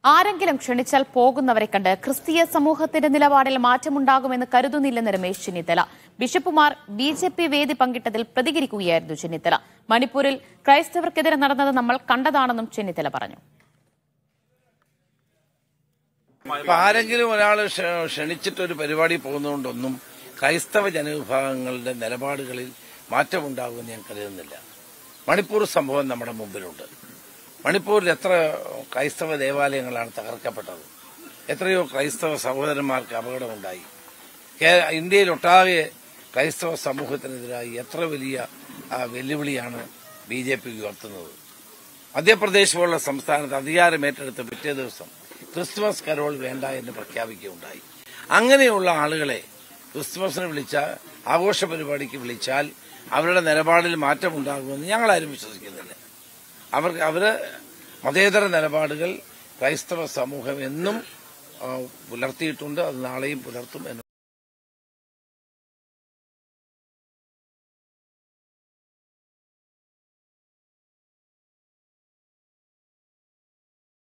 ആരെങ്കിലും ക്ഷണിച്ചാൽ പോകുന്നവരെ കണ്ട് ക്രിസ്തീയ സമൂഹത്തിന്റെ നിലപാടിൽ മാറ്റമുണ്ടാകുമെന്ന് കരുതുന്നില്ലെന്ന് രമേശ് ചെന്നിത്തല ബിഷപ്പുമാർ ബി ജെ പി വേദി പങ്കിട്ടതിൽ പ്രതികരിക്കുകയായിരുന്നു ചെന്നിത്തല മണിപ്പൂരിൽ ക്രൈസ്തവർക്കെതിരെ നടന്നത് നമ്മൾ കണ്ടതാണെന്നും ചെന്നിത്തല പറഞ്ഞു അപ്പൊ ആരെങ്കിലും ഒരാൾ ക്ഷണിച്ചിട്ട് ഒരു പരിപാടി പോകുന്നതുകൊണ്ടൊന്നും ക്രൈസ്തവ ജനവിഭാഗങ്ങളുടെ നിലപാടുകളിൽ മാറ്റമുണ്ടാകുമെന്ന് ഞാൻ കരുതുന്നില്ല മണിപ്പൂർ സംഭവം നമ്മുടെ മുമ്പിലുണ്ട് മണിപ്പൂരിൽ എത്ര ക്രൈസ്തവ ദേവാലയങ്ങളാണ് തകർക്കപ്പെട്ടത് എത്രയോ ക്രൈസ്തവ സഹോദരന്മാർക്ക് അപകടമുണ്ടായി കേ- ഇന്ത്യയിലൊട്ടാകെ ക്രൈസ്തവ സമൂഹത്തിനെതിരായി എത്ര വലിയ ആ, വെല്ലുവിളിയാണ് ബി ജെ പി ഉയർത്തുന്നത് മധ്യപ്രദേശ് പോലുള്ള സംസ്ഥാനത്ത് അധികാരമേറ്റെടുത്ത പിറ്റേ ദിവസം ക്രിസ്തുമസ് കരോൾ വേണ്ട എന്ന് പ്രഖ്യാപിക്കുകയുണ്ടായി അങ്ങനെയുള്ള ആളുകളെ ക്രിസ്തുമസിന് വിളിച്ച ആഘോഷ പരിപാടിക്ക് വിളിച്ചാൽ അവരുടെ നിലപാടിൽ മാറ്റമുണ്ടാകുമെന്ന് ഞങ്ങളാരും വിശ്വസിക്കുന്നില്ല അവർക്ക് അവര് മതേതര നിലപാടുകൾ ക്രൈസ്തവ സമൂഹം എന്നും ആ, പുലർത്തിയിട്ടുണ്ട് അത് നാളെയും പുലർത്തും എന്ന്